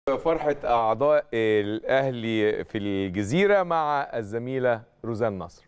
فرحة أعضاء الأهلي في الجزيرة مع الزميلة روزان نصر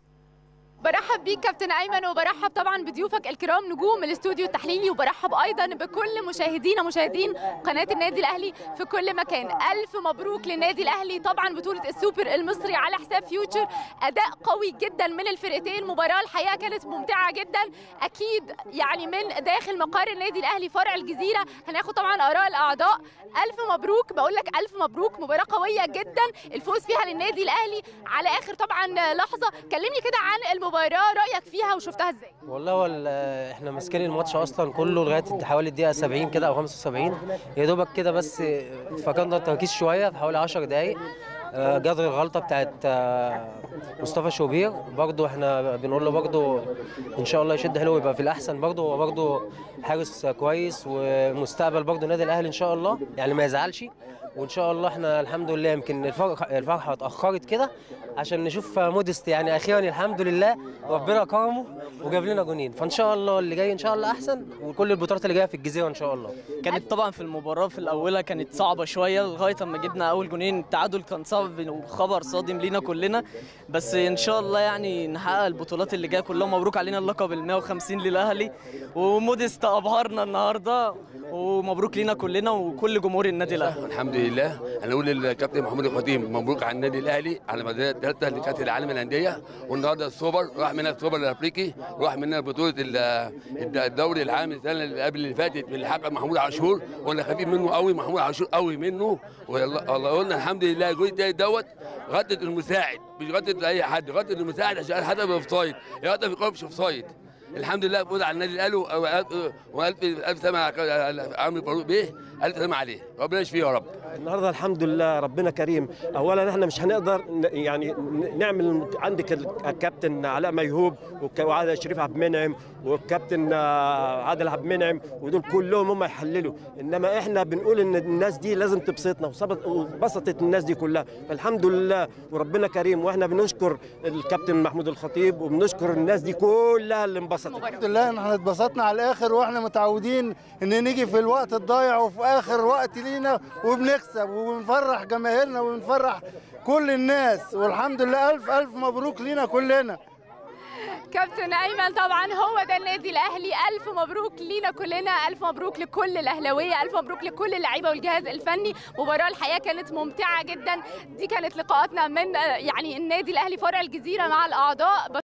برحب بيك كابتن ايمن وبرحب طبعا بضيوفك الكرام نجوم الاستوديو التحليلي وبرحب ايضا بكل مشاهدينا مشاهدين قناه النادي الاهلي في كل مكان الف مبروك للنادي الاهلي طبعا بطوله السوبر المصري على حساب فيوتشر اداء قوي جدا من الفرقتين مباراه الحقيقه كانت ممتعه جدا اكيد يعني من داخل مقر النادي الاهلي فرع الجزيره هناخد طبعا اراء الاعضاء الف مبروك بقول لك الف مبروك مباراه قويه جدا الفوز فيها للنادي الاهلي على اخر طبعا لحظه كلمني كده عن المباراه رايك فيها وشفتها ازاي والله هو ال- احنا ماسكين الماتش اصلا كله لغايه حوالي الدقيقه 70 كده او 75 يا دوبك كده بس فقدنا التركيز شويه في حوالي 10 دقائق آه، جت الغلطه بتاعت آه، مصطفى شوبير برضو احنا بنقول له برضو ان شاء الله يشد حلو ويبقى في الاحسن برضو هو برضو حارس كويس ومستقبل برضو النادي الاهلي ان شاء الله يعني ما يزعلش وان شاء الله احنا الحمد لله يمكن الفرحه الفرحه اتاخرت كده عشان نشوف مودست يعني اخيرا الحمد لله ربنا كرمه وجاب لنا جونين فان شاء الله اللي جاي ان شاء الله احسن وكل البطولات اللي جايه في الجزيره ان شاء الله كانت طبعا في المباراة في الأولى كانت صعبة شوية لغاية أما جبنا أول جونين التعادل كان صعب وخبر صادم لينا كلنا بس إن شاء الله يعني نحقق البطولات اللي جاية كلها مبروك علينا اللقب ال 150 للأهلي وموديست أبهرنا النهاردة ومبروك لينا كلنا وكل جمهور النادي الأهلي الحمد لله انا اقول للكابتن محمود الخطيب مبروك على النادي الاهلي على مدار الثالثه لكاس العالم للانديه والنهارده السوبر راح منها السوبر الافريقي راح منها بطوله ال- الدوري العام السنه اللي قبل اللي فاتت اللي حقق محمود عاشور وانا خفيف منه قوي محمود عاشور قوي منه والله الله قلنا الحمد لله الجول التاني دوت غطت المساعد مش غطت اي حد غطت المساعد عشان حتى في اوفسايد غطت في الكوره مش اوفسايد الحمد لله فوز على النادي الاهلي والف الف سلامه على عمرو فاروق بيه الف سلامه عليه ربنا يشفيه يا رب النهارده الحمد لله ربنا كريم اولا احنا مش هنقدر ن- يعني ن- نعمل عندك ال- الكابتن علاء ميهوب والك- وعادل شريف عبد المنعم والكابتن آه، عادل عبد المنعم ودول كلهم هم يحللوا انما احنا بنقول ان الناس دي لازم تبسطنا وصبت- وبسطت الناس دي كلها فالحمد لله وربنا كريم واحنا بنشكر الكابتن محمود الخطيب وبنشكر الناس دي كلها اللي انبسطت الحمد لله ان احنا اتبسطنا على الاخر واحنا متعودين ان نيجي في الوقت الضايع وفي اخر وقت لينا وبنكسب وبنفرح جماهيرنا وبنفرح كل الناس والحمد لله الف الف مبروك لينا كلنا كابتن ايمن طبعا هو ده النادي الاهلي الف مبروك لينا كلنا الف مبروك لكل الاهلاويه الف مبروك لكل اللعيبه والجهاز الفني مباراه الحقيقه كانت ممتعه جدا دي كانت لقاءاتنا من آه، يعني النادي الاهلي فرع الجزيره مع الاعضاء